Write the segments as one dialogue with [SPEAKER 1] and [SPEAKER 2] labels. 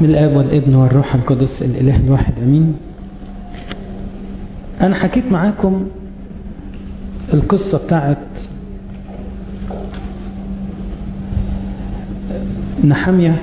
[SPEAKER 1] بسم الاب والابن والروح القدس الاله الواحد امين انا حكيت معاكم القصة بتاعت نحمية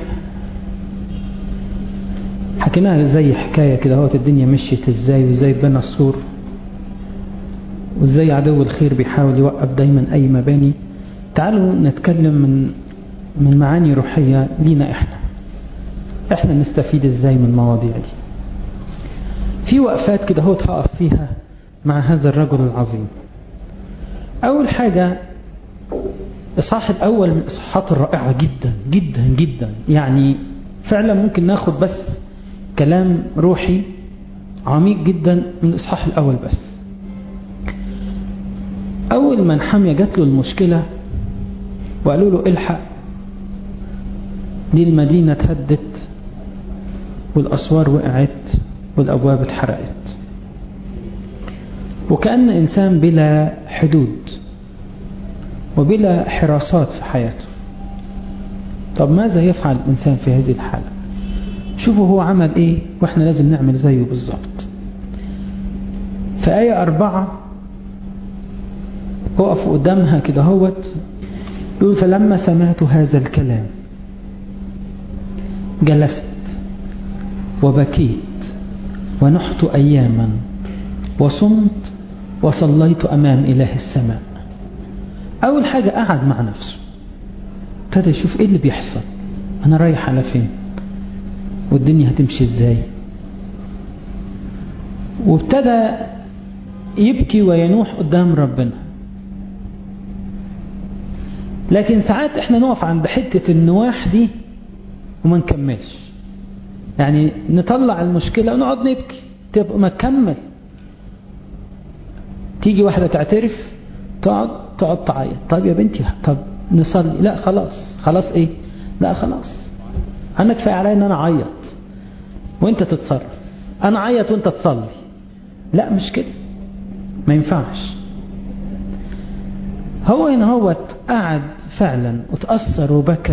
[SPEAKER 1] حكيناها زي حكاية كده هوت الدنيا مشيت ازاي وازاي بنى السور وازاي عدو الخير بيحاول يوقف دايما اي مباني تعالوا نتكلم من من معاني روحية لينا احنا احنا نستفيد ازاي من المواضيع دي في وقفات كده هو هقف فيها مع هذا الرجل العظيم اول حاجة اصحاح الاول من الاصحاحات الرائعة جدا جدا جدا يعني فعلا ممكن ناخد بس كلام روحي عميق جدا من الاصحاح الاول بس اول ما نحمية جات له المشكلة وقالوا له الحق دي المدينة اتهدت والأسوار وقعت والأبواب اتحرقت وكأن إنسان بلا حدود وبلا حراسات في حياته طب ماذا يفعل الإنسان في هذه الحالة شوفوا هو عمل إيه وإحنا لازم نعمل زيه بالظبط في آية أربعة وقف قدامها كده هوت يقول فلما سمعت هذا الكلام جلست وبكيت ونحت أياما وصمت وصليت أمام إله السماء أول حاجة قعد مع نفسه ابتدى يشوف إيه اللي بيحصل أنا رايح على فين والدنيا هتمشي إزاي وابتدى يبكي وينوح قدام ربنا لكن ساعات احنا نقف عند حتة النواح دي وما نكملش يعني نطلع المشكلة ونقعد نبكي تبقى ما تكمل تيجي واحدة تعترف تقعد تقعد تعيط طب يا بنتي طب نصلي لا خلاص خلاص ايه لا خلاص انا كفاية عليا ان انا اعيط وانت تتصرف انا اعيط وانت تصلي لا مش كده ما ينفعش هو هنا هو قعد فعلا وتأثر وبكى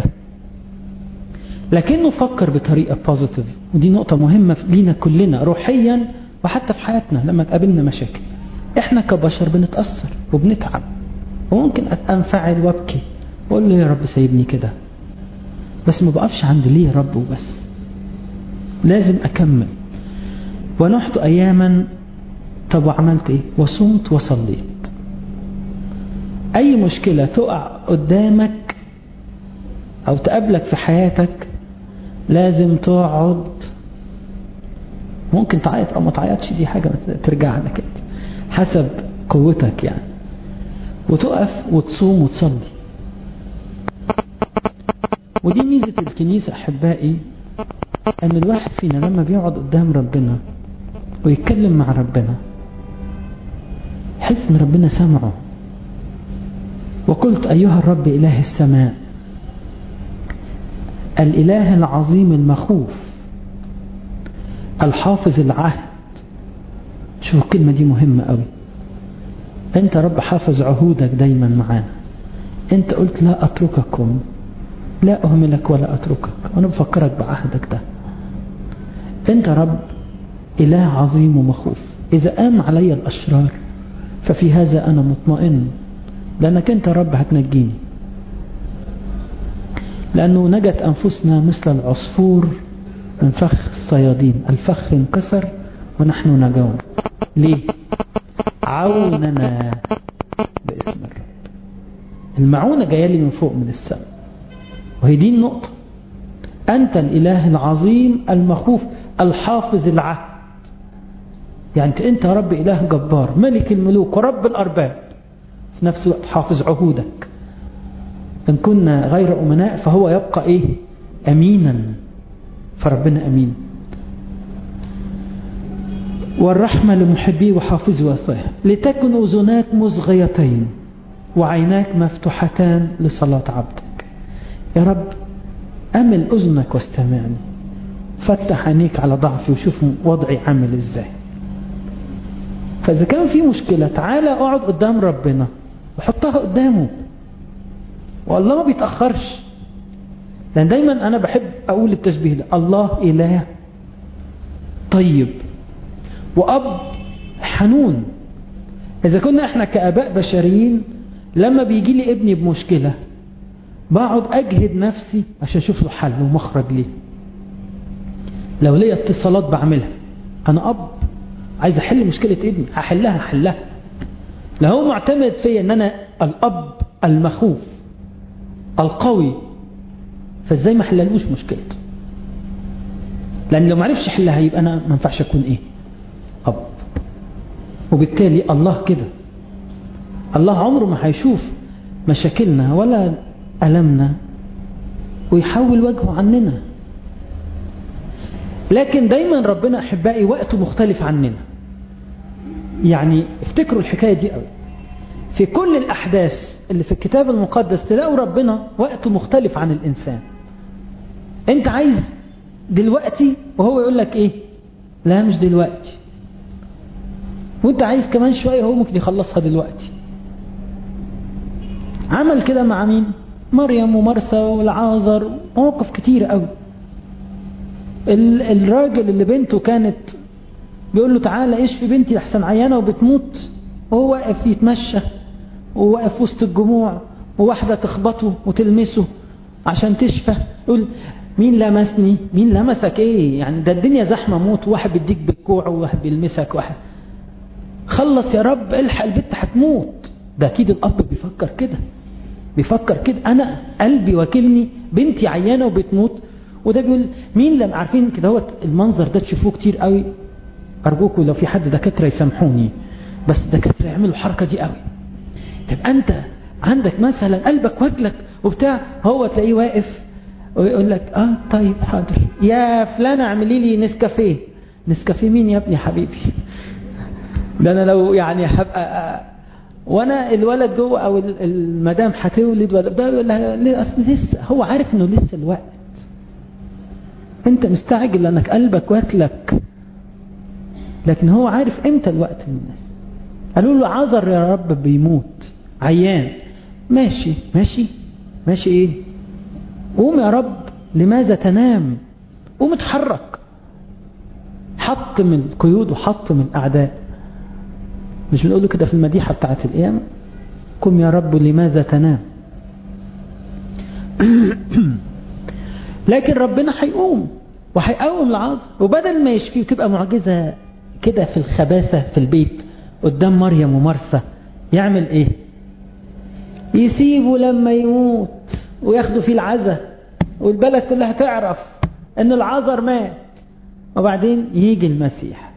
[SPEAKER 1] لكنه فكر بطريقة بوزيتيف ودي نقطة مهمة لينا كلنا روحيا وحتى في حياتنا لما تقابلنا مشاكل احنا كبشر بنتأثر وبنتعب وممكن انفعل وابكي واقول له يا رب سيبني كده بس ما بقفش عند ليه يا رب وبس لازم اكمل ونحت اياما طب وعملت ايه وصمت وصليت اي مشكلة تقع قدامك او تقابلك في حياتك لازم تقعد ممكن تعيط او ما تعيطش دي حاجة ترجع لك حسب قوتك يعني وتقف وتصوم وتصلي ودي ميزة الكنيسة احبائي ان الواحد فينا لما بيقعد قدام ربنا ويتكلم مع ربنا حس ان ربنا سمعه وقلت ايها الرب اله السماء الإله العظيم المخوف الحافظ العهد شوف الكلمة دي مهمة قوي انت رب حافظ عهودك دايما معانا انت قلت لا اترككم لا اهملك ولا اتركك وانا بفكرك بعهدك ده انت رب اله عظيم ومخوف اذا قام علي الاشرار ففي هذا انا مطمئن لانك انت رب هتنجيني لأنه نجت أنفسنا مثل العصفور من فخ الصيادين الفخ انكسر ونحن نجون ليه عوننا باسم الرب المعونة جاية لي من فوق من السماء وهي دي النقطة أنت الإله العظيم المخوف الحافظ العهد يعني أنت رب إله جبار ملك الملوك ورب الأرباب في نفس الوقت حافظ عهودك إن كنا غير أمناء فهو يبقى إيه أمينا فربنا أمين والرحمة لمحبيه وحافظ وصاه لتكن أذناك مصغيتين وعيناك مفتوحتان لصلاة عبدك يا رب أمل أذنك واستمعني فتح عينيك على ضعفي وشوف وضعي عامل ازاي فإذا كان في مشكلة تعالى اقعد قدام ربنا وحطها قدامه والله ما بيتأخرش لأن دايما أنا بحب أقول التشبيه ده الله إله طيب وأب حنون إذا كنا إحنا كأباء بشريين لما بيجي لي ابني بمشكلة بقعد أجهد نفسي عشان أشوف له حل ومخرج ليه لو ليا اتصالات بعملها أنا أب عايز أحل مشكلة ابني هحلها هحلها لو هو معتمد فيا أن أنا الأب المخوف القوي فازاي ما حللوش مشكلته لأن لو ما عرفش حلها يبقى أنا ما ينفعش أكون إيه أب وبالتالي الله كده الله عمره ما هيشوف مشاكلنا ولا ألمنا ويحول وجهه عننا لكن دايما ربنا أحبائي وقته مختلف عننا يعني افتكروا الحكاية دي قوي في كل الأحداث اللي في الكتاب المقدس تلاقوا ربنا وقته مختلف عن الإنسان انت عايز دلوقتي وهو يقول لك ايه لا مش دلوقتي وانت عايز كمان شوية هو ممكن يخلصها دلوقتي عمل كده مع مين مريم ومرسى والعازر مواقف كتير قوي الراجل اللي بنته كانت بيقول له تعالى اشفي بنتي احسن عيانة وبتموت وهو واقف يتمشى وواقف وسط الجموع وواحدة تخبطه وتلمسه عشان تشفى يقول مين لمسني مين لمسك ايه يعني ده الدنيا زحمة موت واحد بيديك بالكوع وواحد بيلمسك واحد خلص يا رب الحق البت هتموت ده اكيد الاب بيفكر كده بيفكر كده انا قلبي واكلني بنتي عيانة وبتموت وده بيقول مين لما عارفين كده هو المنظر ده تشوفوه كتير قوي ارجوكم لو في حد دكاتره يسامحوني بس الدكاتره يعملوا الحركه دي قوي طب انت عندك مثلا قلبك واكلك وبتاع هو تلاقيه واقف ويقول لك اه طيب حاضر يا فلانة اعملي لي نسكافيه نسكافيه مين يا ابني حبيبي ده انا لو يعني هبقى آه وانا الولد جوه او المدام هتولد ولا ده اصل لسه هو عارف انه لسه الوقت انت مستعجل لانك قلبك واكلك لكن هو عارف امتى الوقت من الناس قالوا له عذر يا رب بيموت عيان ماشي ماشي ماشي ايه قوم يا رب لماذا تنام قوم اتحرك حط من القيود وحط من الاعداء مش بنقول له كده في المديحه بتاعت القيامه قم يا رب لماذا تنام لكن ربنا هيقوم وهيقوم العذر وبدل ما يشفيه وتبقى معجزه كده في الخباثه في البيت قدام مريم ومرسى يعمل ايه يسيبه لما يموت وياخدوا فيه العزاء والبلد كلها تعرف ان العذر مات وبعدين يجي المسيح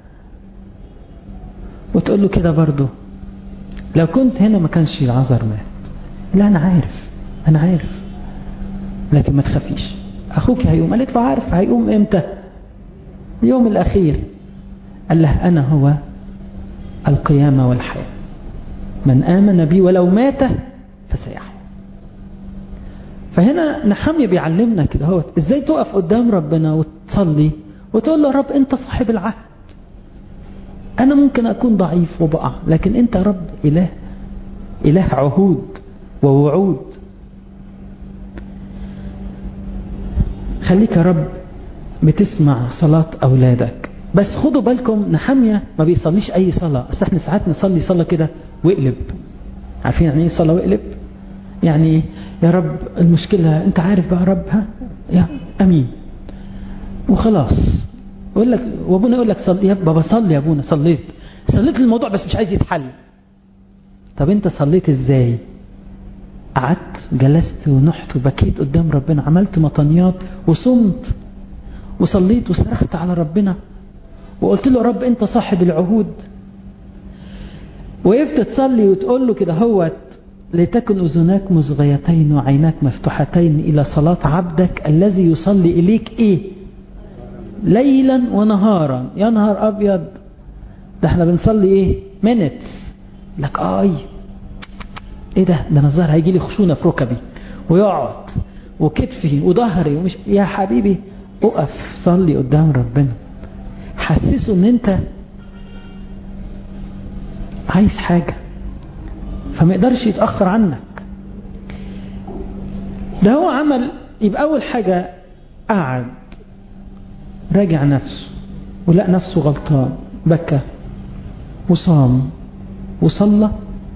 [SPEAKER 1] وتقول له كده برضه لو كنت هنا ما كانش العذر مات لا انا عارف انا عارف لكن ما تخافيش اخوك هيقوم قالت له عارف هيقوم امتى اليوم الاخير قال له انا هو القيامة والحياة من آمن بي ولو مات فسيحيا فهنا نحمية بيعلمنا كده هو ازاي تقف قدام ربنا وتصلي وتقول له رب انت صاحب العهد انا ممكن اكون ضعيف وبقع لكن انت رب اله اله عهود ووعود خليك يا رب بتسمع صلاة اولادك بس خدوا بالكم نحمية ما بيصليش اي صلاة اصل احنا ساعات نصلي صلاة كده واقلب عارفين يعني ايه صلاة واقلب يعني يا رب المشكلة انت عارف بقى رب ها يا امين وخلاص يقول لك وابونا يقول لك صلي يا بابا صلي يا ابونا صليت صليت الموضوع بس مش عايز يتحل طب انت صليت ازاي قعدت جلست ونحت وبكيت قدام ربنا عملت مطنيات وصمت وصليت وصرخت على ربنا وقلت له رب انت صاحب العهود وقفت تصلي وتقول له كده هوت لتكن أذناك مصغيتين وعيناك مفتوحتين إلى صلاة عبدك الذي يصلي إليك إيه ليلا ونهارا يا نهار أبيض ده احنا بنصلي إيه minutes لك آي إيه ده ده أنا الظاهر هيجي لي خشونة في ركبي ويقعد وكتفي وظهري ومش يا حبيبي اقف صلي قدام ربنا حسسه ان انت عايز حاجة فما يقدرش يتأخر عنك ده هو عمل يبقى أول حاجة قعد راجع نفسه ولقى نفسه غلطان بكى وصام وصلى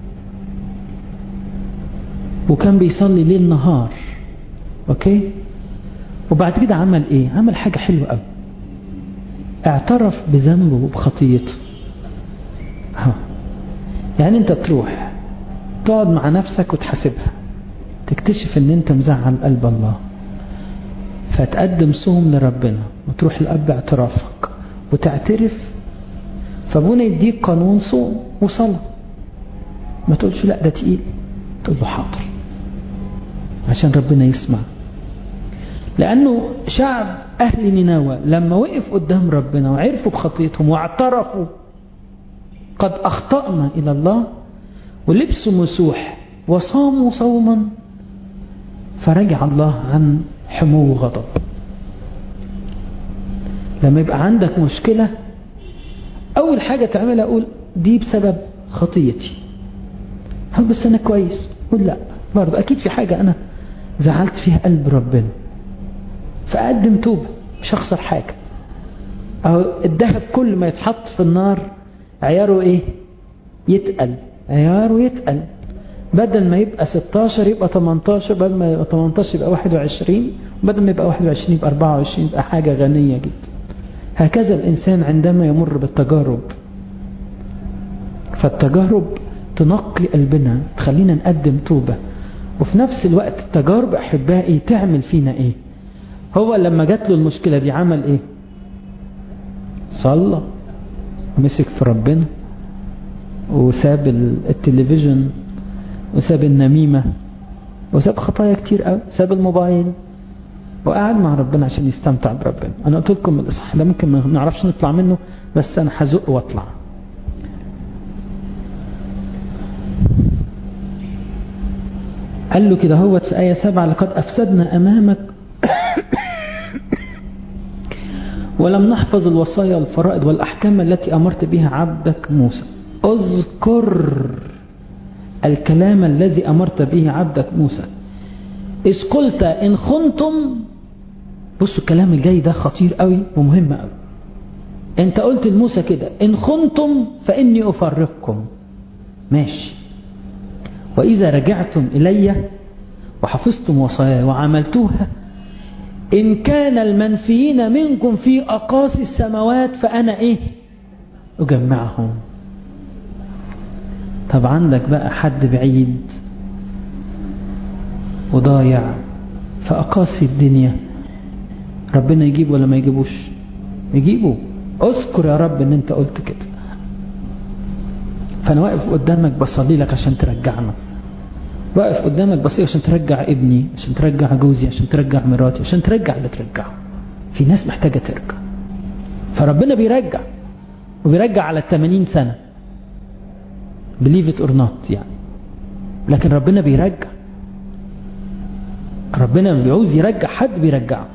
[SPEAKER 1] وكان بيصلي ليل نهار اوكي وبعد كده عمل ايه عمل حاجة حلوة قوي اعترف بذنبه وبخطيته ها يعني انت تروح تقعد مع نفسك وتحاسبها تكتشف ان انت مزعل قلب الله فتقدم صوم لربنا وتروح لأب اعترافك وتعترف فابونا يديك قانون صوم وصلاة ما تقولش لا ده تقيل تقول له حاضر عشان ربنا يسمع لأنه شعب أهل نينوى لما وقف قدام ربنا وعرفوا بخطيتهم واعترفوا قد أخطأنا إلى الله ولبسوا مسوح وصاموا صوما فرجع الله عن حمو غضب لما يبقى عندك مشكلة أول حاجة تعملها أقول دي بسبب خطيتي هل بس أنا كويس قول لا برضه أكيد في حاجة أنا زعلت فيها قلب ربنا فأقدم توبة مش هخسر حاجة أو الذهب كل ما يتحط في النار عياره إيه يتقل عياره يتقل بدل ما يبقى 16 يبقى 18 بدل ما يبقى 18 يبقى 21 بدل ما يبقى 21 يبقى 24 يبقى حاجة غنية جدا هكذا الإنسان عندما يمر بالتجارب فالتجارب تنقي قلبنا تخلينا نقدم توبة وفي نفس الوقت التجارب أحبائي تعمل فينا إيه هو لما جات له المشكلة دي عمل إيه صلى مسك في ربنا وساب التلفزيون وساب النميمة وساب خطايا كتير قوي ساب الموبايل وقعد مع ربنا عشان يستمتع بربنا انا قلت لكم الاصحاح ده ممكن ما نعرفش نطلع منه بس انا هزق واطلع قال له كده هوت في آية سبعة لقد أفسدنا أمامك ولم نحفظ الوصايا والفرائض والأحكام التي أمرت بها عبدك موسى اذكر الكلام الذي أمرت به عبدك موسى إذ قلت إن خنتم بصوا الكلام الجاي ده خطير قوي ومهم قوي انت قلت لموسى كده إن خنتم فإني أفرقكم ماشي وإذا رجعتم إلي وحفظتم وصاياي وعملتوها إن كان المنفيين منكم في أقاصي السماوات فأنا إيه أجمعهم طب عندك بقى حد بعيد وضايع في أقاصي الدنيا ربنا يجيب ولا ما يجيبوش يجيبه اذكر يا رب ان انت قلت كده فانا واقف قدامك بصلي لك عشان ترجعنا واقف قدامك بصلي عشان ترجع ابني عشان ترجع جوزي عشان ترجع مراتي عشان ترجع اللي ترجعه في ناس محتاجة ترجع فربنا بيرجع وبيرجع على التمانين سنة believe it or not يعني لكن ربنا بيرجع ربنا بيعوز يرجع حد بيرجعه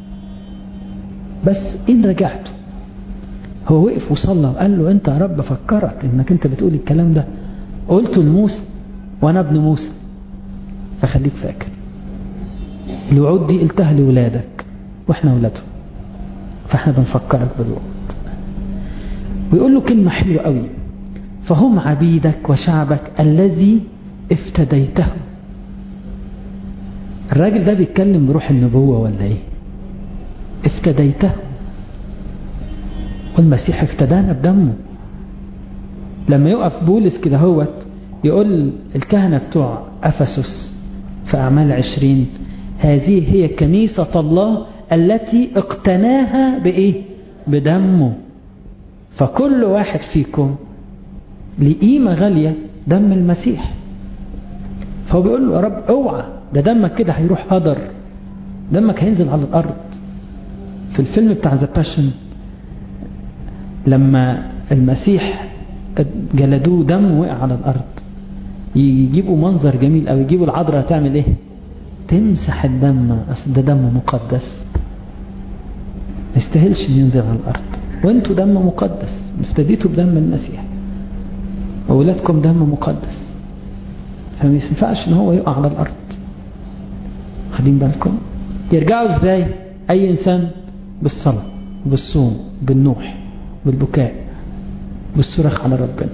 [SPEAKER 1] بس إن رجعته هو وقف وصلى وقال له أنت يا رب فكرك إنك أنت بتقول الكلام ده قلته لموسى وأنا ابن موسى فخليك فاكر الوعود دي قلتها لولادك وإحنا ولادهم فإحنا بنفكرك بالوعود ويقول له كلمة حلوة قوي فهم عبيدك وشعبك الذي افتديته الراجل ده بيتكلم بروح النبوة ولا ايه افتديته والمسيح افتدانا بدمه لما يقف بولس كده هوت يقول الكهنة بتوع أفسس في أعمال عشرين هذه هي كنيسة الله التي اقتناها بإيه بدمه فكل واحد فيكم لقيمة غالية دم المسيح فهو بيقول له يا رب اوعى ده دمك كده هيروح هدر دمك هينزل على الأرض في الفيلم بتاع ذا باشن لما المسيح جلدوه دم وقع على الأرض يجيبوا منظر جميل أو يجيبوا العذراء تعمل ايه تمسح الدم أصل ده دم مقدس ما يستاهلش انه ينزل على الأرض وانتوا دم مقدس افتديتوا بدم المسيح وولادكم دم مقدس فما ينفعش ان هو يقع على الأرض خدين بالكم يرجعوا ازاي اي انسان بالصلاة بالصوم بالنوح بالبكاء بالصراخ على ربنا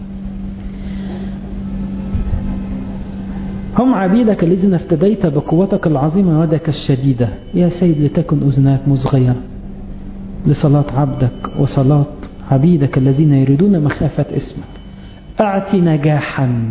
[SPEAKER 1] هم عبيدك الذين افتديت بقوتك العظيمة ويدك الشديدة يا سيد لتكن أذناك مصغية لصلاة عبدك وصلاة عبيدك الذين يريدون مخافة اسمك أعطي نجاحا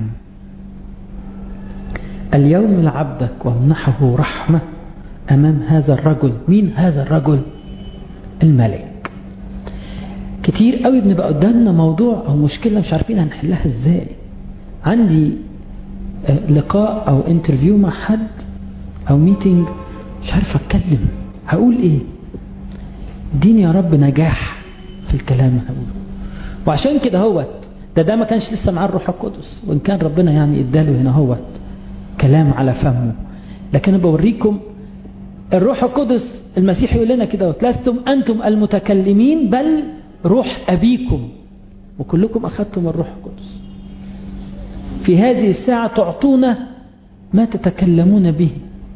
[SPEAKER 1] اليوم لعبدك وامنحه رحمة أمام هذا الرجل مين هذا الرجل الملك كتير قوي بنبقى قدامنا موضوع أو مشكلة مش عارفين هنحلها ازاي عندي لقاء أو انترفيو مع حد أو ميتنج مش عارف أتكلم هقول إيه اديني يا رب نجاح في الكلام اللي هقوله وعشان كده هوت ده ده ما كانش لسه معاه الروح القدس وإن كان ربنا يعني اداله هنا هوت كلام على فمه لكن أنا بوريكم الروح القدس المسيح يقول لنا كده لستم أنتم المتكلمين بل روح أبيكم وكلكم أخذتم الروح القدس في هذه الساعة تعطون ما تتكلمون به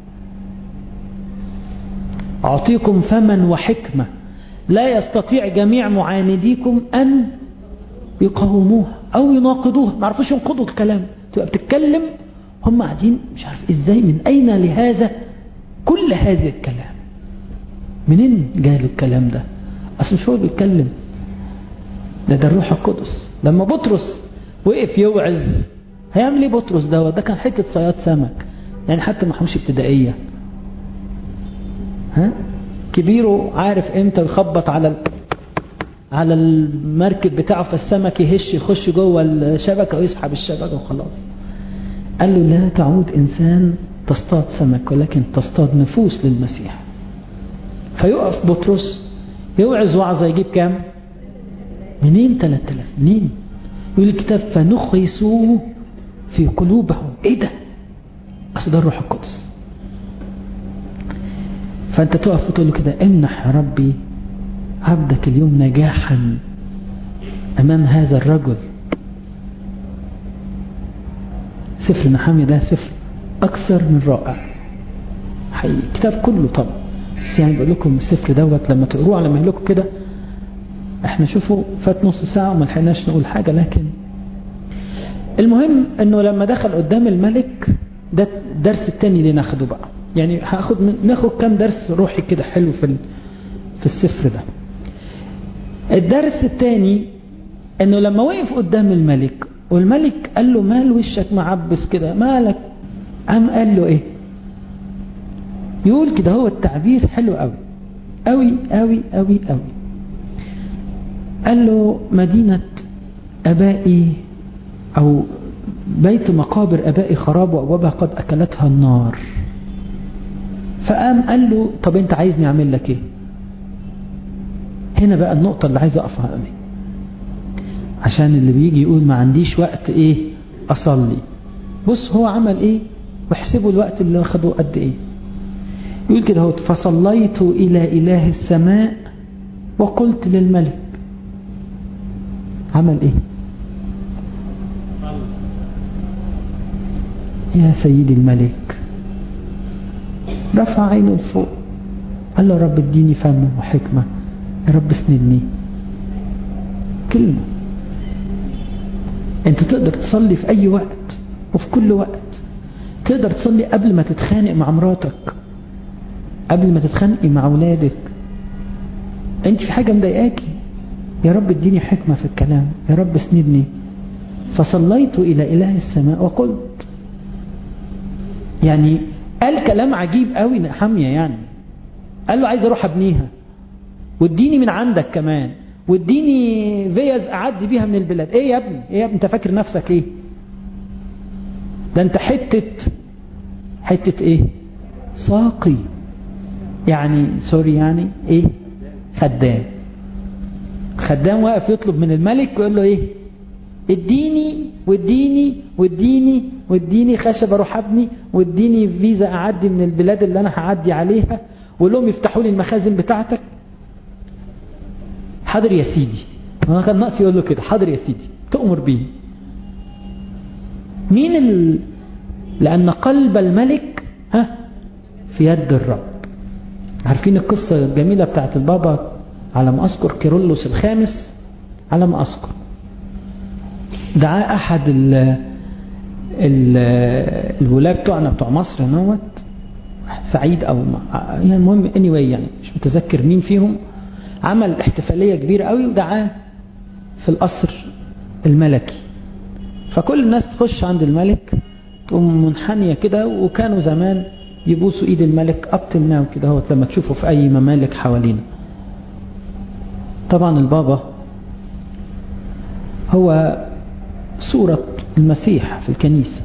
[SPEAKER 1] أعطيكم فما وحكمة لا يستطيع جميع معانديكم أن يقاوموها أو يناقضوها ما عرفوش ينقضوا الكلام تبقى بتتكلم هم قاعدين مش عارف إزاي من أين لهذا كل هذا الكلام منين جاله الكلام ده أصل مش هو بيتكلم ده ده الروح القدس لما بطرس وقف يوعظ هيعمل ايه بطرس ده ده كان حته صياد سمك يعني حتى ما حمش ابتدائيه ها كبيره عارف امتى يخبط على ال... على المركب بتاعه فالسمك يهش يخش جوه الشبكه ويسحب الشبكه وخلاص قال له لا تعود انسان تصطاد سمك ولكن تصطاد نفوس للمسيح فيقف بطرس يوعظ وعظه يجيب كام منين 3000 منين يقول الكتاب فنخسوا في قلوبهم ايه ده اصل ده الروح القدس فانت تقف وتقول له كده امنح يا ربي عبدك اليوم نجاحا امام هذا الرجل سفر نحامي ده سفر اكثر من رائع حقيقي الكتاب كله طبعا بس يعني بقول لكم السفر دوت لما تقروه على مهلكم كده احنا شوفوا فات نص ساعة وما لحقناش نقول حاجة لكن المهم انه لما دخل قدام الملك ده الدرس التاني اللي ناخده بقى يعني هاخد من ناخد كام درس روحي كده حلو في في السفر ده الدرس التاني انه لما وقف قدام الملك والملك قال له مال وشك معبس كده مالك قام قال له ايه يقول كده هو التعبير حلو قوي قوي قوي قوي قوي قال له مدينة أبائي أو بيت مقابر أبائي خراب وأبوابها قد أكلتها النار فقام قال له طب أنت عايزني أعمل لك إيه هنا بقى النقطة اللي عايز أقف عليها عشان اللي بيجي يقول ما عنديش وقت إيه أصلي بص هو عمل إيه واحسبوا الوقت اللي أخده قد إيه يقول كده هو فصليت إلى إله السماء وقلت للملك عمل إيه يا سيدي الملك رفع عينه لفوق قال له رب اديني فهم وحكمة يا رب اسندني كلمة انت تقدر تصلي في اي وقت وفي كل وقت تقدر تصلي قبل ما تتخانق مع مراتك قبل ما تتخانقي مع اولادك انت في حاجة مضايقاكي يا رب اديني حكمة في الكلام يا رب اسندني فصليت إلى إله السماء وقلت يعني قال كلام عجيب قوي حامية يعني قال له عايز اروح ابنيها واديني من عندك كمان واديني فيز اعدي بيها من البلاد ايه يا ابني ايه يا ابني انت فاكر نفسك ايه ده انت حتة حتة ايه ساقي يعني سوري يعني ايه خدام خدام واقف يطلب من الملك ويقول له ايه اديني واديني واديني واديني خشب اروح ابني واديني فيزا اعدي من البلاد اللي انا هعدي عليها وقول لهم يفتحوا لي المخازن بتاعتك حاضر يا سيدي انا كان ناقص يقول له كده حاضر يا سيدي تؤمر بيه مين ال... لان قلب الملك ها في يد الرب عارفين القصة الجميلة بتاعت البابا على ما أذكر كيرلس الخامس على ما أذكر دعاه أحد ال ال الولاة بتوعنا بتوع مصر نوت سعيد أو يعني المهم anyway يعني مش متذكر مين فيهم عمل احتفالية كبيرة قوي ودعاه في القصر الملكي فكل الناس تخش عند الملك تقوم منحنية كده وكانوا زمان يبوسوا ايد الملك ابتل ناو كده هو لما تشوفوا في اي ممالك حوالينا طبعا البابا هو صورة المسيح في الكنيسة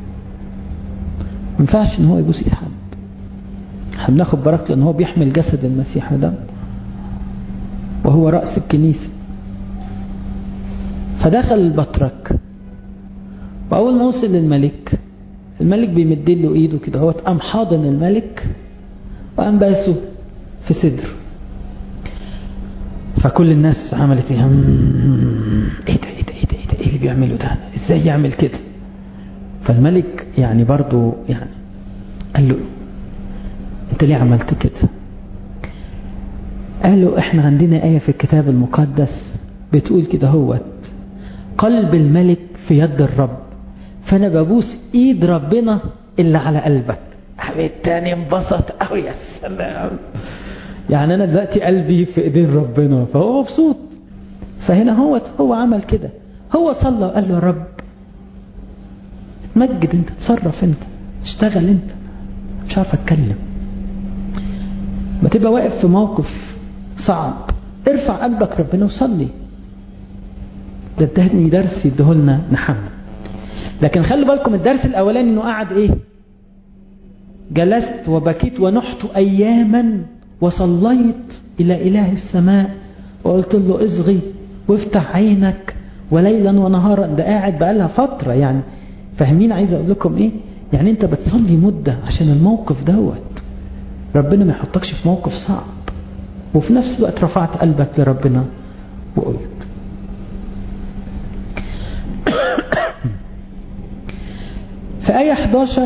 [SPEAKER 1] ما ينفعش ان هو يبوس ايد حد احنا بناخد بركته لان هو بيحمل جسد المسيح ده وهو رأس الكنيسة فدخل البطرك وأول ما وصل للملك الملك بيمد له ايده كده هو قام حاضن الملك وقام باسه في صدره فكل الناس عملت ايه ايه ده ايه ده ايه ده ايه ده ايه اللي بيعمله ده ازاي يعمل كده فالملك يعني برضو يعني قال له انت ليه عملت كده قال له احنا عندنا آية في الكتاب المقدس بتقول كده هوت قلب الملك في يد الرب فانا ببوس ايد ربنا اللي على قلبك التاني انبسط قوي يا سلام يعني انا دلوقتي قلبي في ايدين ربنا فهو مبسوط فهنا هو هو عمل كده هو صلى وقال له يا رب اتمجد انت تصرف انت اشتغل انت مش عارف اتكلم ما تبقى واقف في موقف صعب ارفع قلبك ربنا وصلي ده ادهني درس يديهولنا نحمد لكن خلوا بالكم الدرس الاولاني انه قعد ايه جلست وبكيت ونحت اياما وصليت الى اله السماء وقلت له اصغي وافتح عينك وليلا ونهارا ده قاعد بقالها فترة يعني فاهمين عايز اقول لكم ايه يعني انت بتصلي مدة عشان الموقف دوت ربنا ما يحطكش في موقف صعب وفي نفس الوقت رفعت قلبك لربنا وقلت في آية 11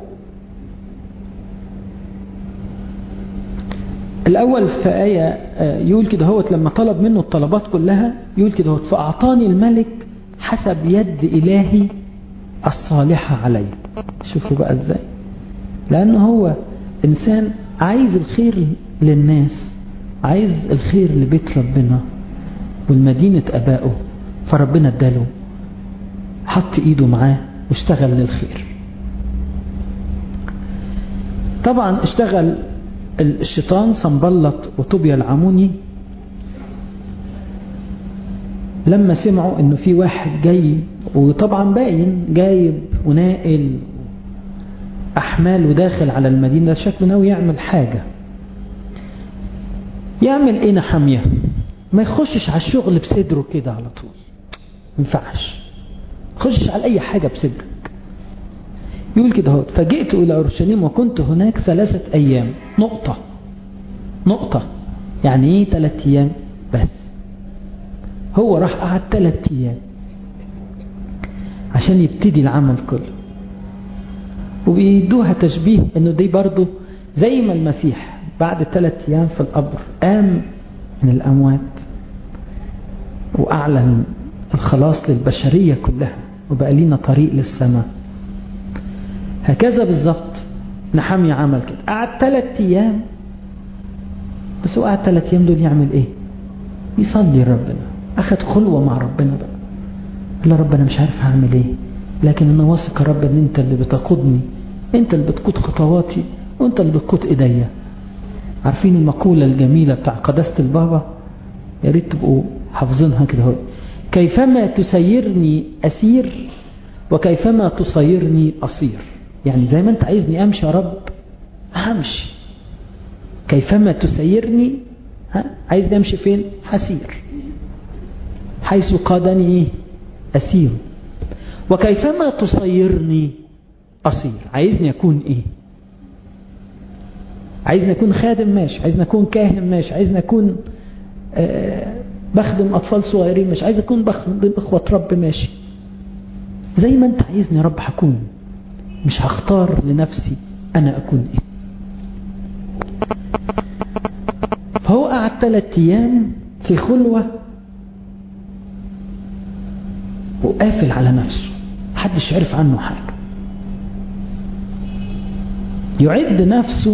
[SPEAKER 1] الأول في آية يقول كده هوت لما طلب منه الطلبات كلها يقول كده هوت فأعطاني الملك حسب يد إلهي الصالحة علي شوفوا بقى ازاي لأنه هو إنسان عايز الخير للناس عايز الخير لبيت ربنا والمدينة أبائه فربنا اداله حط إيده معاه واشتغل للخير طبعا اشتغل الشيطان صنبلط وطوبيا العموني لما سمعوا انه في واحد جاي وطبعا باين جايب وناقل احمال وداخل على المدينة شكله ناوي يعمل حاجة يعمل ايه نحامية ما يخشش على الشغل بصدره كده على طول ما ينفعش خشش على اي حاجة بصدرك يقول كده هو فجئت الى اورشليم وكنت هناك ثلاثة ايام نقطة نقطة يعني ايه ثلاثة ايام بس هو راح قعد ثلاثة ايام عشان يبتدي العمل كله وبيدوها تشبيه انه دي برضه زي ما المسيح بعد ثلاث ايام في القبر قام من الاموات واعلن الخلاص للبشرية كلها وبقى لينا طريق للسماء هكذا بالظبط نحمي عمل كده قعد ثلاث ايام بس هو قعد ثلاث ايام دول يعمل ايه يصلي ربنا اخد خلوة مع ربنا بقى قال له رب انا مش عارف هعمل ايه لكن انا واثق يا رب ان انت اللي بتقودني انت اللي بتقود خطواتي وانت اللي بتقود ايديا عارفين المقولة الجميلة بتاع قداسة البابا يا ريت تبقوا حافظينها كده هو كيفما تسيرني أسير وكيفما تصيرني أصير يعني زي ما أنت عايزني أمشي يا رب همشي كيفما تسيرني ها عايزني أمشي فين هسير حيث قادني إيه أسير وكيفما تصيرني أصير عايزني أكون إيه عايزني أكون خادم ماشي عايزني أكون كاهن ماشي عايزني أكون آه بخدم أطفال صغيرين مش عايز أكون بخدم إخوة رب ماشي زي ما أنت عايزني يا رب هكون مش هختار لنفسي أنا أكون إيه قعد ثلاث أيام في خلوة وقافل على نفسه محدش عرف عنه حاجة يعد نفسه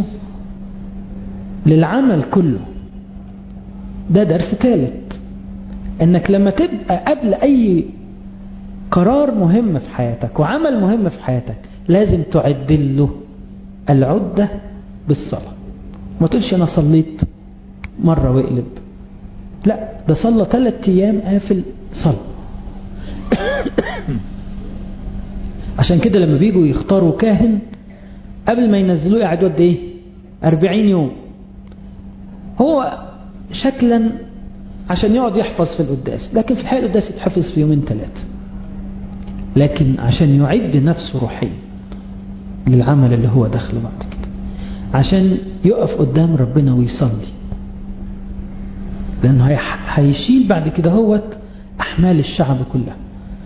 [SPEAKER 1] للعمل كله ده درس ثالث انك لما تبقى قبل اي قرار مهم في حياتك وعمل مهم في حياتك لازم تعد له العدة بالصلاة ما تقولش انا صليت مرة واقلب لا ده صلى ثلاث ايام قافل صلاة عشان كده لما بيجوا يختاروا كاهن قبل ما ينزلوه يقعدوا قد ايه 40 يوم هو شكلا عشان يقعد يحفظ في القداس لكن في الحقيقة القداس يتحفظ في يومين ثلاثة لكن عشان يعد نفسه روحيا للعمل اللي هو داخله بعد كده عشان يقف قدام ربنا ويصلي لأنه هيشيل بعد كده هو أحمال الشعب كلها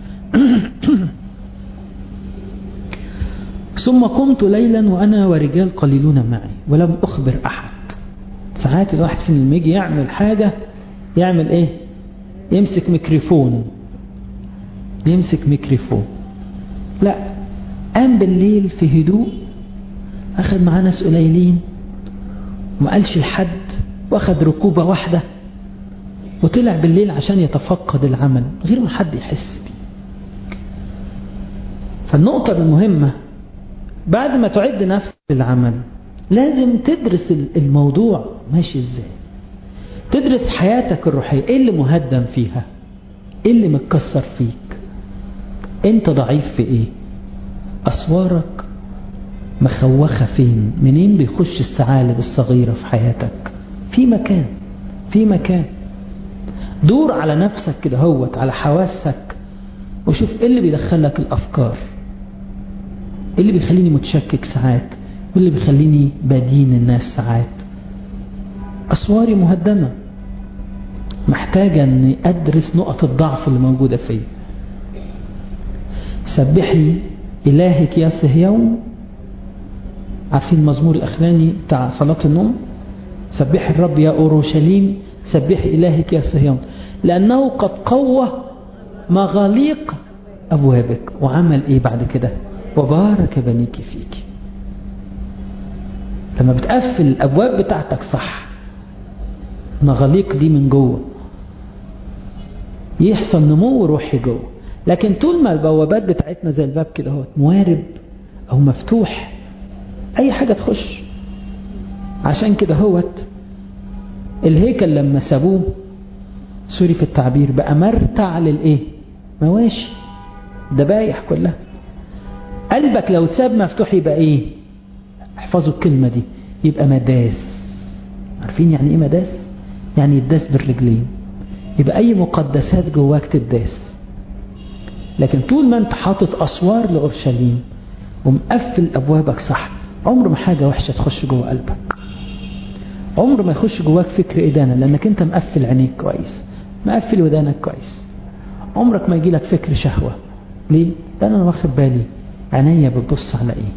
[SPEAKER 1] ثم قمت ليلا وأنا ورجال قليلون معي ولم أخبر أحد ساعات الواحد فينا لما يجي يعمل حاجة يعمل ايه يمسك ميكروفون يمسك ميكروفون لا قام بالليل في هدوء أخذ معاه ناس قليلين وما قالش لحد واخد ركوبة واحدة وطلع بالليل عشان يتفقد العمل غير ما حد يحس بيه فالنقطة المهمة بعد ما تعد نفسك للعمل لازم تدرس الموضوع ماشي ازاي تدرس حياتك الروحية ايه اللي مهدم فيها ايه اللي متكسر فيك انت ضعيف في ايه اسوارك مخوخة فين منين بيخش الثعالب الصغيرة في حياتك في مكان في مكان دور على نفسك كده هوت على حواسك وشوف ايه اللي بيدخلك الافكار ايه اللي بيخليني متشكك ساعات وايه اللي بيخليني بدين الناس ساعات اسواري مهدمة محتاجة اني ادرس نقط الضعف اللي موجودة فيا سبحي الهك يا صهيون عارفين المزمور الاخراني بتاع صلاة النوم سبح الرب يا اورشليم سبح الهك يا صهيون لانه قد قوى مغاليق ابوابك وعمل ايه بعد كده وبارك بنيك فيك لما بتقفل الابواب بتاعتك صح مغاليق دي من جوه يحصل نمو روحي جوه لكن طول ما البوابات بتاعتنا زي الباب كده اهو موارب او مفتوح اي حاجة تخش عشان كده هوت الهيكل لما سابوه سوري في التعبير بقى مرتع للايه مواشي دبايح كلها قلبك لو اتساب مفتوح يبقى ايه احفظوا الكلمة دي يبقى مداس عارفين يعني ايه مداس يعني يداس بالرجلين يبقى اي مقدسات جواك تداس لكن طول ما انت حاطط اسوار لاورشليم ومقفل ابوابك صح عمر ما حاجة وحشة تخش جوه قلبك عمر ما يخش جواك فكر إدانة لأنك أنت مقفل عينيك كويس مقفل ودانك كويس عمرك ما يجي لك فكر شهوة ليه؟ لأن أنا واخد بالي عينيا بتبص على إيه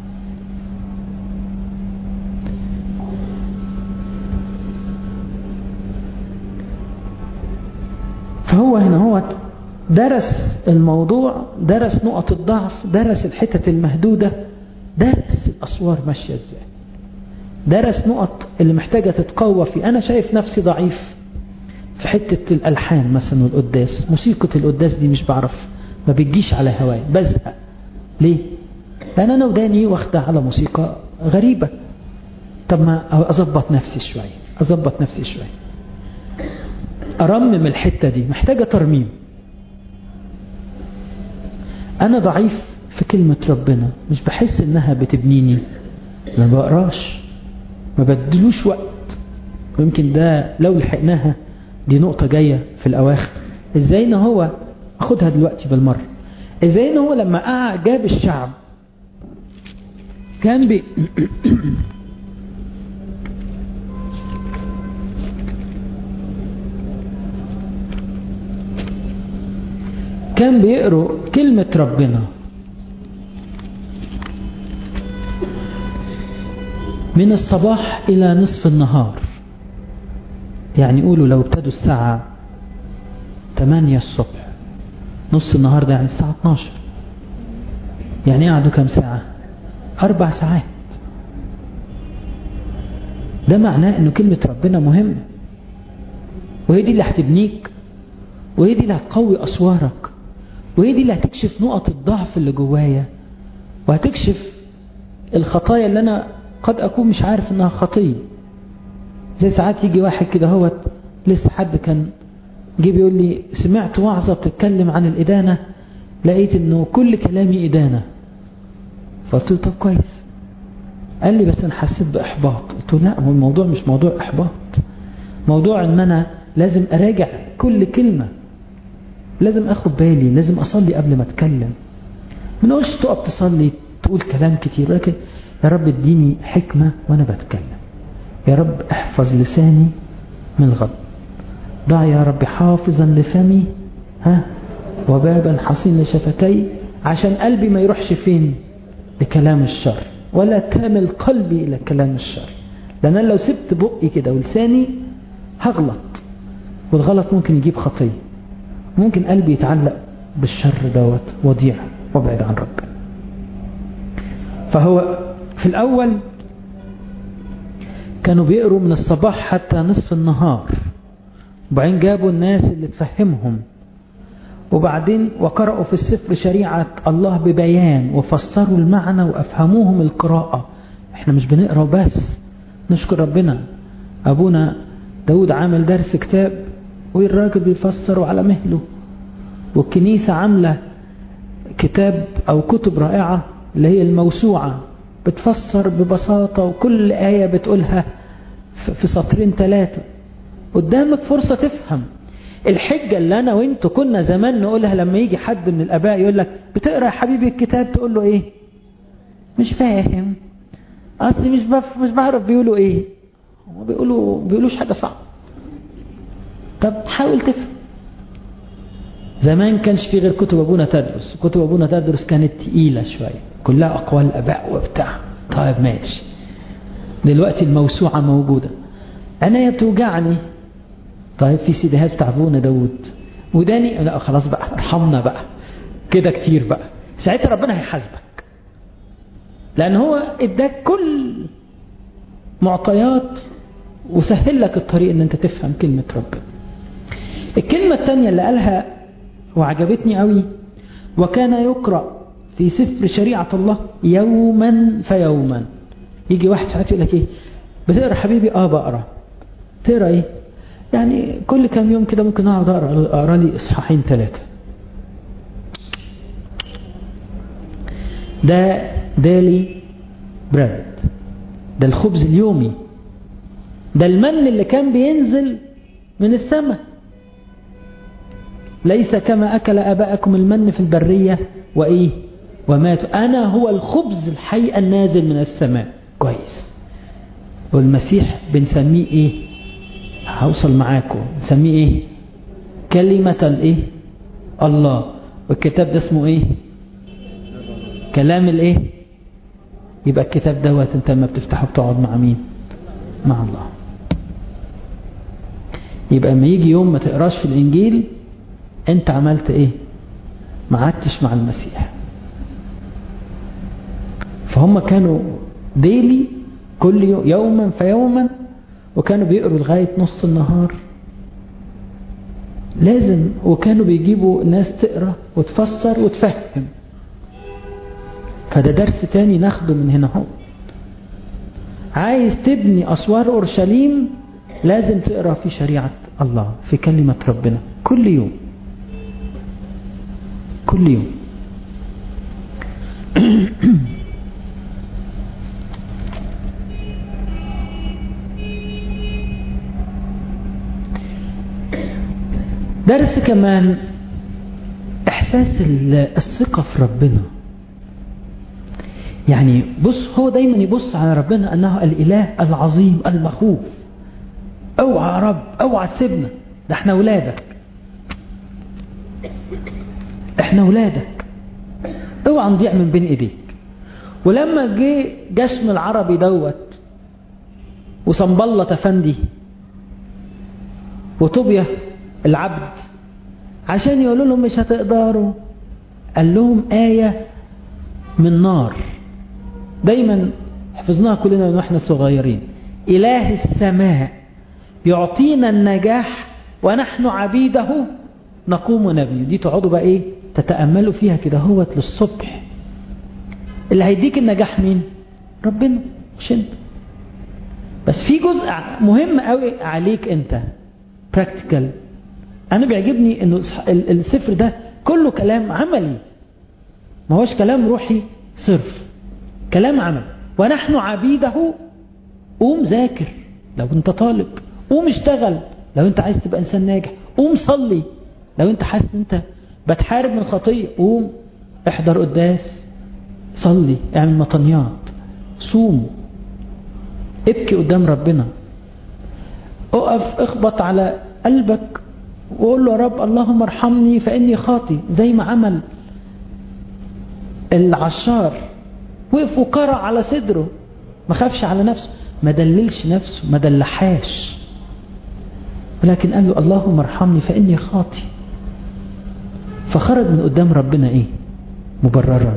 [SPEAKER 1] فهو هنا هو درس الموضوع درس نقط الضعف درس الحتت المهدودة درس الأسوار ماشية ازاي درس نقط اللي محتاجة تتقوى في أنا شايف نفسي ضعيف في حتة الألحان مثلا والقداس موسيقى القداس دي مش بعرف ما بتجيش على هواي بزهق ليه؟ لأن أنا وداني واخدة على موسيقى غريبة طب ما أظبط نفسي شوية أظبط نفسي شوية أرمم الحتة دي محتاجة ترميم أنا ضعيف في كلمة ربنا مش بحس إنها بتبنيني ما بقراش ما بدلوش وقت ويمكن ده لو لحقناها دي نقطة جاية في الأواخر إزاي إن هو أخدها دلوقتي بالمرة إزاي إن هو لما قعد جاب الشعب كان بي كان بيقروا كلمة ربنا من الصباح إلى نصف النهار يعني قولوا لو ابتدوا الساعة 8 الصبح نص النهار ده يعني الساعة 12 يعني قعدوا كم ساعة أربع ساعات ده معناه أنه كلمة ربنا مهمة وهي دي اللي هتبنيك وهي دي اللي هتقوي أسوارك وهي دي اللي هتكشف نقط الضعف اللي جوايا وهتكشف الخطايا اللي أنا قد أكون مش عارف أنها خطية زي ساعات يجي واحد كده هو لسه حد كان جه بيقول لي سمعت وعظة بتتكلم عن الإدانة لقيت أنه كل كلامي إدانة فقلت له طب كويس قال لي بس أنا حسيت بإحباط قلت له لا هو الموضوع مش موضوع إحباط موضوع أن أنا لازم أراجع كل كلمة لازم أخد بالي لازم أصلي قبل ما أتكلم ما نقولش تقف تصلي تقول كلام كتير ولكن يا رب اديني حكمة وأنا بتكلم يا رب احفظ لساني من الغضب ضع يا رب حافظا لفمي ها وبابا حصين لشفتي عشان قلبي ما يروحش فين لكلام الشر ولا تامل قلبي إلى كلام الشر لأن أنا لو سبت بقي كده ولساني هغلط والغلط ممكن يجيب خطية ممكن قلبي يتعلق بالشر دوت وضيع وابعد عن ربنا فهو في الأول كانوا بيقروا من الصباح حتى نصف النهار وبعدين جابوا الناس اللي تفهمهم وبعدين وقرأوا في السفر شريعة الله ببيان وفسروا المعنى وأفهموهم القراءة احنا مش بنقرأ بس نشكر ربنا أبونا داود عامل درس كتاب والراجل بيفسره على مهله والكنيسة عاملة كتاب أو كتب رائعة اللي هي الموسوعة بتفسر ببساطة وكل آية بتقولها في سطرين ثلاثة قدامك فرصة تفهم الحجة اللي أنا وإنت كنا زمان نقولها لما يجي حد من الآباء يقول لك بتقرأ يا حبيبي الكتاب تقول له إيه مش فاهم أصلي مش بف مش بعرف بيقولوا إيه هو بيقولوا بيقولوش حاجة صعبة طب حاول تفهم زمان كانش في غير كتب أبونا تدرس كتب أبونا تدرس كانت تقيلة شوية كلها أقوال الآباء وبتاع طيب ماشي دلوقتي الموسوعة موجودة عينيا بتوجعني طيب في سيديهات بتاع ابونا داود وداني لا خلاص بقى ارحمنا بقى كده كتير بقى ساعتها ربنا هيحاسبك لان هو اداك كل معطيات وسهل لك الطريق ان انت تفهم كلمة ربنا الكلمة الثانية اللي قالها وعجبتني قوي وكان يقرأ في سفر شريعة الله يوما فيوما يجي واحد ساعات يقول لك ايه بتقرا حبيبي اه بقرا تقرا ايه يعني كل كام يوم كده ممكن اقعد اقرا اقرا لي اصحاحين ثلاثه ده دالي براد ده الخبز اليومي ده المن اللي كان بينزل من السماء ليس كما أكل أباءكم المن في البرية وإيه وماتوا أنا هو الخبز الحي النازل من السماء كويس والمسيح بنسميه إيه هوصل معاكم نسميه إيه كلمة الإيه الله والكتاب ده اسمه إيه كلام الإيه يبقى الكتاب دوت انت لما بتفتحه بتقعد مع مين مع الله يبقى لما يجي يوم ما تقراش في الانجيل انت عملت ايه ما عدتش مع المسيح فهم كانوا ديلي كل يوم يوما فيوما وكانوا بيقروا لغاية نص النهار لازم وكانوا بيجيبوا ناس تقرا وتفسر وتفهم فده درس تاني ناخده من هنا هو عايز تبني أسوار أورشليم لازم تقرأ في شريعة الله في كلمة ربنا كل يوم كل يوم درس كمان إحساس الثقة في ربنا يعني بص هو دايما يبص على ربنا أنه الإله العظيم المخوف اوعى يا رب اوعى تسيبنا ده احنا ولادك احنا ولادك اوعى نضيع من بين ايديك ولما جه جشم العربي دوت وصنبلط افندي وطوبيا العبد عشان يقولوا لهم مش هتقدروا قال لهم آية من نار دايما حفظناها كلنا من واحنا صغيرين إله السماء يعطينا النجاح ونحن عبيده نقوم ونبني دي تقعدوا بقى ايه تتأملوا فيها كده هوت للصبح اللي هيديك النجاح مين ربنا مش انت بس في جزء مهم قوي عليك انت براكتيكال انا بيعجبني انه السفر ده كله كلام عملي ما هوش كلام روحي صرف كلام عمل ونحن عبيده قوم ذاكر لو انت طالب قوم اشتغل لو انت عايز تبقى انسان ناجح قوم صلي لو انت حاسس انت بتحارب من خطية قوم احضر قداس صلي اعمل مطنيات صوم ابكي قدام ربنا اقف اخبط على قلبك وقول له يا رب اللهم ارحمني فاني خاطي زي ما عمل العشار وقف وقرع على صدره ما خافش على نفسه ما دللش نفسه ما دلحاش ولكن قال له اللهم ارحمني فاني خاطي فخرج من قدام ربنا ايه مبررا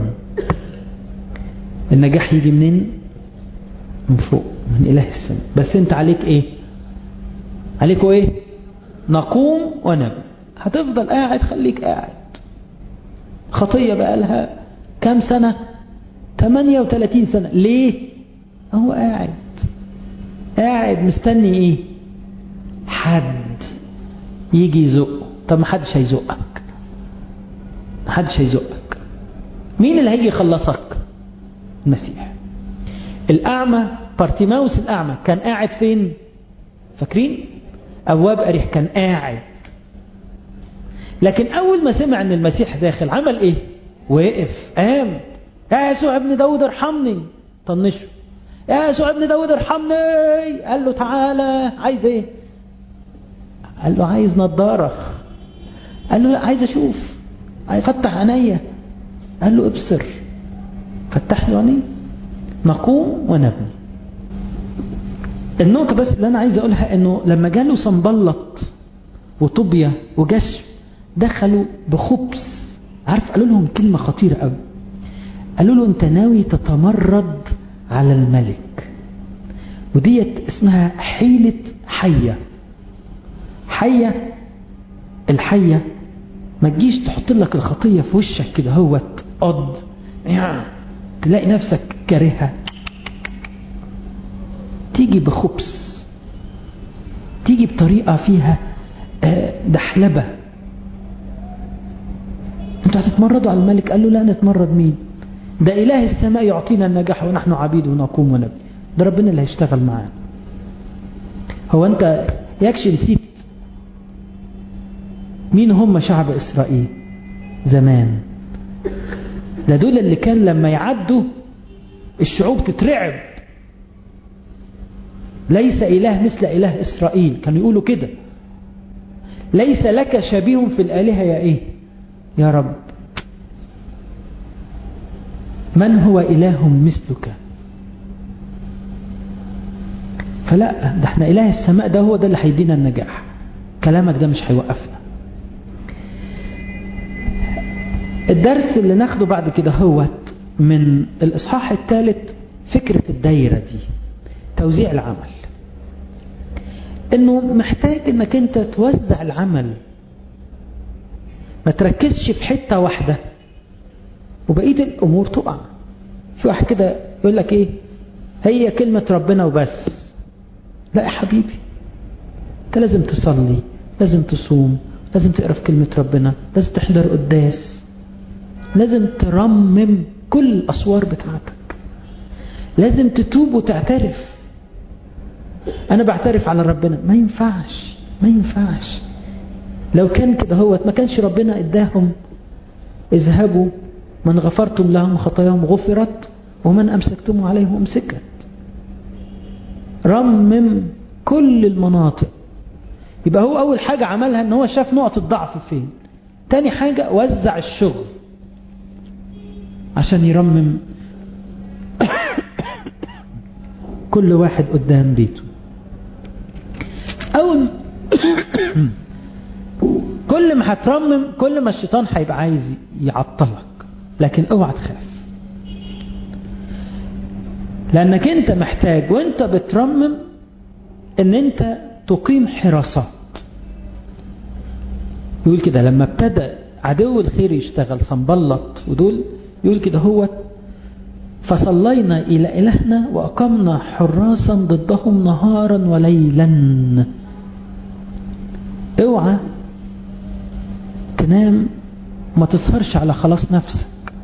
[SPEAKER 1] النجاح يجي منين من فوق من اله السماء بس انت عليك ايه عليكوا ايه نقوم ونبني هتفضل قاعد خليك قاعد خطية بقى لها كام سنة 38 سنة ليه هو قاعد قاعد مستني ايه حد يجي يزقه طب ما حدش هيزقك ما حدش هيزقك مين اللي هيجي يخلصك المسيح الأعمى بارتيماوس الأعمى كان قاعد فين فاكرين أبواب أريح كان قاعد لكن أول ما سمع أن المسيح داخل عمل إيه وقف قام يا يسوع ابن داود ارحمني طنشه يا يسوع ابن داود ارحمني قال له تعالى عايز ايه قال له عايز نظارة قال له لا عايز اشوف فتح عينيا قال له ابصر فتح له عينيه نقوم ونبني النقطة بس اللي أنا عايز أقولها إنه لما جاله صنبلط وطوبيا وجشم دخلوا بخبز عارف قالوا لهم كلمة خطيرة قوي قالوا له أنت ناوي تتمرد على الملك وديت اسمها حيلة حية حية الحية ما تجيش تحط لك الخطية في وشك كده هو تقض يعني تلاقي نفسك كارهها تيجي بخبز تيجي بطريقة فيها دحلبة انتوا هتتمردوا على الملك قال له لا نتمرد مين ده إله السماء يعطينا النجاح ونحن عبيد ونقوم ونبني ده ربنا اللي هيشتغل معانا هو انت يكش نسيت مين هم شعب إسرائيل زمان ده دول اللي كان لما يعدوا الشعوب تترعب ليس إله مثل إله إسرائيل كانوا يقولوا كده ليس لك شبيه في الآلهة يا إيه يا رب من هو إله مثلك فلا ده احنا إله السماء ده هو ده اللي هيدينا النجاح كلامك ده مش هيوقفنا الدرس اللي ناخده بعد كده هو من الإصحاح الثالث فكرة الدايرة دي توزيع العمل انه محتاج انك انت توزع العمل ما تركزش في حتة واحدة وبقية الامور تقع في واحد كده يقول لك ايه هي كلمة ربنا وبس لا يا حبيبي انت لازم تصلي لازم تصوم لازم تقرا في كلمة ربنا لازم تحضر قداس لازم ترمم كل الأسوار بتاعتك لازم تتوب وتعترف أنا بعترف على ربنا ما ينفعش ما ينفعش لو كان كده هو ما كانش ربنا اداهم اذهبوا من غفرتم لهم خطاياهم غفرت ومن أمسكتم عليهم أمسكت رمم كل المناطق يبقى هو أول حاجة عملها ان هو شاف نقط الضعف فين تاني حاجة وزع الشغل عشان يرمم كل واحد قدام بيته أول كل ما هترمم كل ما الشيطان هيبقى عايز يعطلك لكن اوعى تخاف لانك انت محتاج وانت بترمم ان انت تقيم حراسات يقول كده لما ابتدى عدو الخير يشتغل صنبلط ودول يقول كده هو فصلينا إلى إلهنا وأقمنا حراسا ضدهم نهارا وليلا اوعى تنام ما تسهرش على خلاص نفسك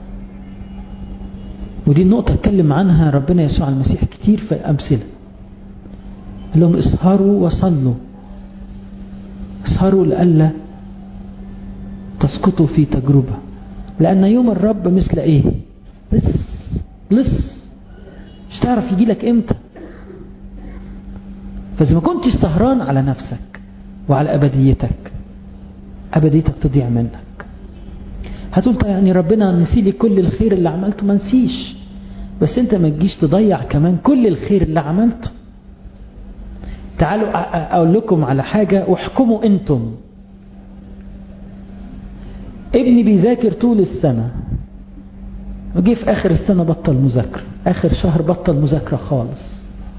[SPEAKER 1] ودي النقطة اتكلم عنها ربنا يسوع المسيح كتير في أمثلة قال لهم اسهروا وصلوا اسهروا لألا تسقطوا في تجربة لأن يوم الرب مثل إيه لص لص مش تعرف يجي لك إمتى فإذا ما كنتش سهران على نفسك وعلى أبديتك أبديتك تضيع منك هتقول طيب يعني ربنا نسي لي كل الخير اللي عملته ما نسيش بس انت ما تجيش تضيع كمان كل الخير اللي عملته تعالوا اقول لكم على حاجة واحكموا انتم ابني بيذاكر طول السنة وجه في اخر السنة بطل مذاكرة اخر شهر بطل مذاكرة خالص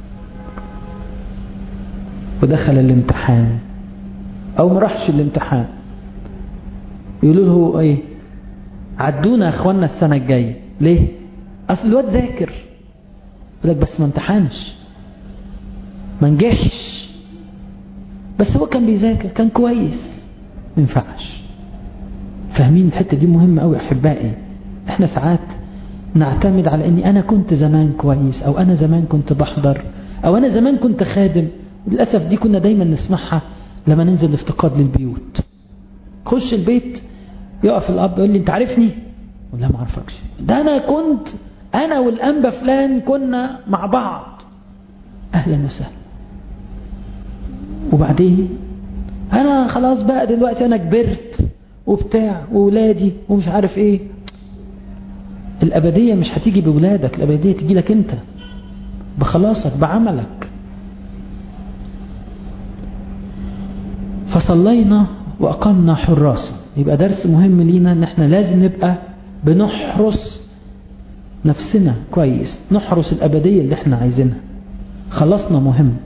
[SPEAKER 1] ودخل الامتحان او ما راحش الامتحان يقولوا له ايه عدونا يا اخوانا السنة الجاية ليه اصل الواد ذاكر يقول لك بس ما امتحنش ما نجحش بس هو كان بيذاكر كان كويس ما ينفعش فاهمين الحتة دي مهمة قوي احبائي احنا ساعات نعتمد على اني انا كنت زمان كويس او انا زمان كنت بحضر او انا زمان كنت خادم للأسف دي كنا دايما نسمعها لما ننزل الافتقاد للبيوت خش البيت يقف الاب يقول لي انت عارفني ولا ما اعرفكش ده انا كنت انا والانبا فلان كنا مع بعض اهلا وسهلا وبعدين انا خلاص بقى دلوقتي انا كبرت وبتاع وولادي ومش عارف ايه الابديه مش هتيجي بولادك الابديه تيجي لك انت بخلاصك بعملك فصلينا واقمنا حراسا يبقى درس مهم لينا ان احنا لازم نبقى بنحرس نفسنا كويس نحرس الابديه اللي احنا عايزينها خلصنا مهم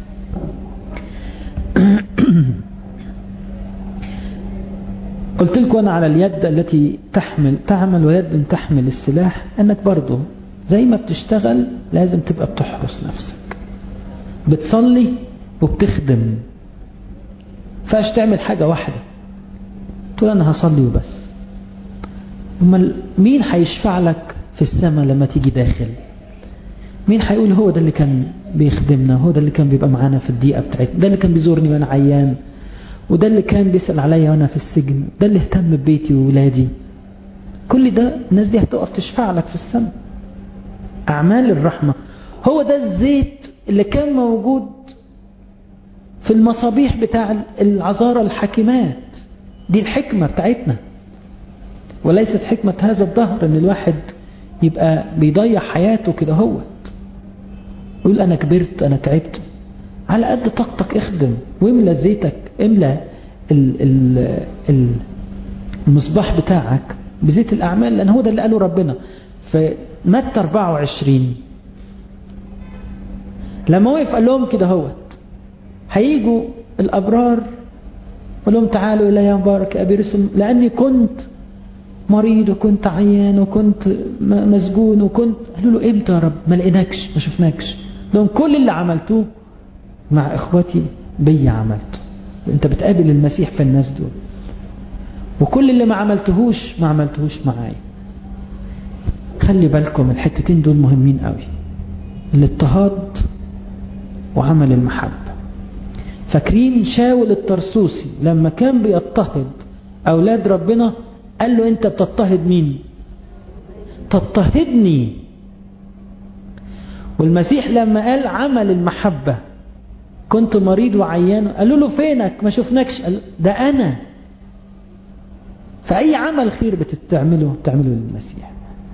[SPEAKER 1] قلت لكم أنا على اليد التي تحمل تعمل ويد تحمل السلاح أنك برضو زي ما بتشتغل لازم تبقى بتحرس نفسك بتصلي وبتخدم فاش تعمل حاجة واحدة تقول أنا هصلي وبس أمال مين هيشفع لك في السماء لما تيجي داخل مين هيقول هو ده اللي كان بيخدمنا هو ده اللي كان بيبقى معانا في الدقيقة بتاعتنا ده اللي كان بيزورني وأنا عيان وده اللي كان بيسأل عليا وأنا في السجن ده اللي اهتم ببيتي وولادي كل ده الناس دي هتقف تشفع لك في السماء أعمال الرحمة هو ده الزيت اللي كان موجود في المصابيح بتاع العذارى الحاكمات دي الحكمة بتاعتنا وليست حكمة هذا الظهر ان الواحد يبقى بيضيع حياته كده هوت يقول انا كبرت انا تعبت على قد طاقتك اخدم واملى زيتك املى ال ال ال المصباح بتاعك بزيت الاعمال لان هو ده اللي قاله ربنا في متى 24 لما وقف قال لهم كده هوت هيجوا الابرار قال لهم تعالوا الي يا مبارك ابي رسل لاني كنت مريض وكنت عيان وكنت مسجون وكنت قالوا له امتى يا رب ما لقيناكش ما شفناكش لهم كل اللي عملتوه مع اخوتي بي عملته انت بتقابل المسيح في الناس دول وكل اللي ما عملتهوش ما عملتهوش معايا خلي بالكم الحتتين دول مهمين قوي الاضطهاد وعمل المحبة فاكرين شاول الترسوسي لما كان بيضطهد أولاد ربنا قال له أنت بتضطهد مين تضطهدني والمسيح لما قال عمل المحبة كنت مريض وعيان قالوا له فينك ما شفناكش قال ده أنا فأي عمل خير بتعمله بتعمله للمسيح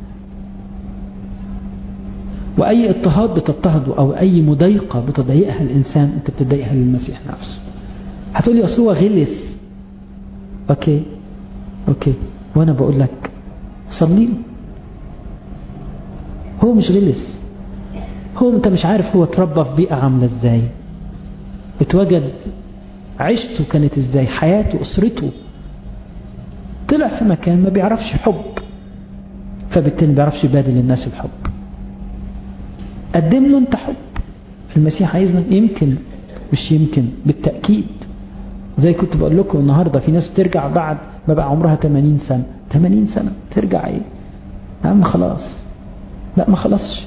[SPEAKER 1] وأي اضطهاد بتضطهده أو أي مضايقة بتضايقها الإنسان أنت بتضايقها للمسيح نفسه هتقول لي أصل هو غلس اوكي اوكي وانا بقول لك صلي له هو مش غلس هو انت مش عارف هو اتربى في بيئة عاملة ازاي اتوجد عيشته كانت ازاي حياته اسرته طلع في مكان ما بيعرفش حب فبالتالي ما بيعرفش يبادل الناس الحب قدم له انت حب المسيح عايزنا يمكن مش يمكن بالتأكيد زي كنت بقول لكم النهاردة في ناس بترجع بعد ما بقى عمرها 80 سنة 80 سنة ترجع ايه يا عم خلاص لا ما خلصش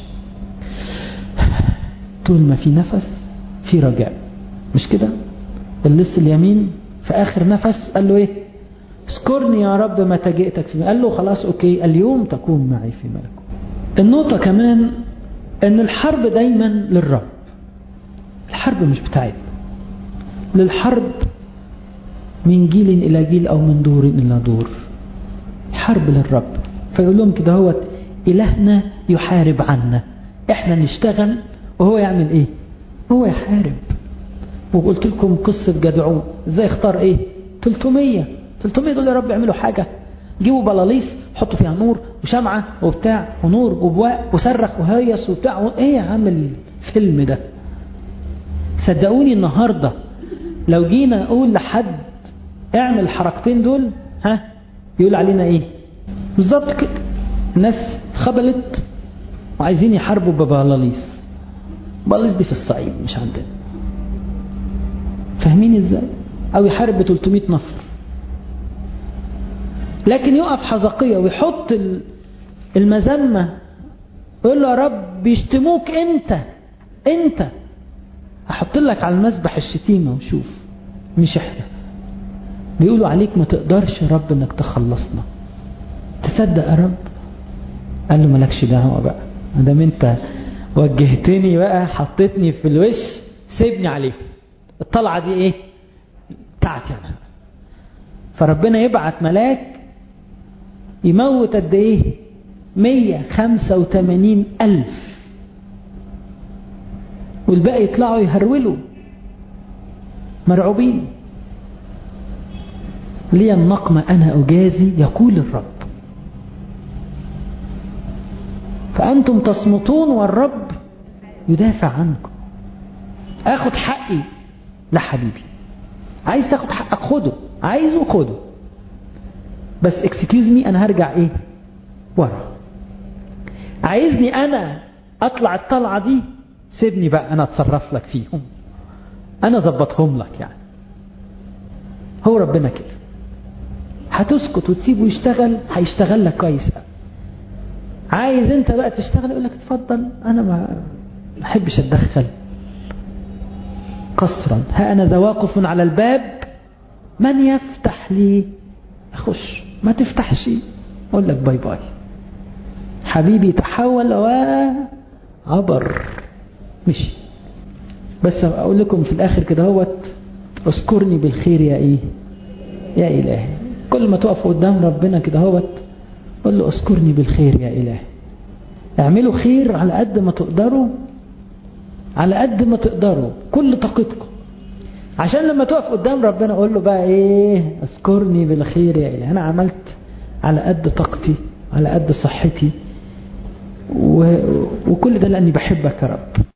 [SPEAKER 1] طول ما في نفس في رجاء مش كده اللص اليمين في آخر نفس قال له ايه اذكرني يا رب متى جئتك في قال له خلاص اوكي اليوم تكون معي في ملكه النقطة كمان ان الحرب دايما للرب الحرب مش بتاعتنا للحرب من جيل إلى جيل أو من دور إلى دور حرب للرب فيقول لهم كده هو إلهنا يحارب عنا إحنا نشتغل وهو يعمل إيه هو يحارب وقلت لكم قصة جدعون إزاي اختار إيه 300 300 دول يا رب يعملوا حاجة جيبوا بلاليس حطوا فيها نور وشمعة وبتاع ونور وبواق وصرخ وهيص وبتاع ايه يا عم الفيلم ده صدقوني النهاردة لو جينا نقول لحد اعمل الحركتين دول ها يقول علينا ايه بالظبط كده الناس خبلت وعايزين يحاربوا ببلاليس بلاليس دي في الصعيد مش عندنا فاهمين ازاي او يحارب ب 300 نفر لكن يقف حزقية ويحط المذمة يقول له يا رب بيشتموك انت انت هحط لك على المسبح الشتيمة وشوف مش احنا بيقولوا عليك ما تقدرش يا رب انك تخلصنا تصدق يا رب قال له مالكش دعوه بقى ما دام انت وجهتني بقى حطيتني في الوش سيبني عليه الطلعه دي ايه بتاعتي انا فربنا يبعت ملاك يموت قد ايه 185 ألف والباقي يطلعوا يهرولوا مرعوبين لي النقمة أنا أجازي يقول الرب فأنتم تصمتون والرب يدافع عنكم أخذ حقي لا حبيبي عايز تاخد حقك خده عايزه خده بس اكسكيوز مي أنا هرجع إيه ورا عايزني أنا أطلع الطلعة دي سيبني بقى أنا أتصرف لك فيهم أنا ظبطهم لك يعني هو ربنا كده هتسكت وتسيبه يشتغل هيشتغل لك كويس عايز انت بقى تشتغل يقول لك اتفضل انا ما احبش اتدخل قصرا ها انا ذا واقف على الباب من يفتح لي اخش ما تفتحش اقول لك باي باي حبيبي تحول وعبر مشي بس اقول لكم في الاخر كده هوت اذكرني بالخير يا ايه يا الهي كل ما تقف قدام ربنا كده هوت قول له اذكرني بالخير يا إله اعملوا خير على قد ما تقدروا على قد ما تقدروا كل طاقتكم عشان لما تقف قدام ربنا قول له بقى ايه اذكرني بالخير يا إله انا عملت على قد طاقتي على قد صحتي و... وكل ده لاني بحبك يا رب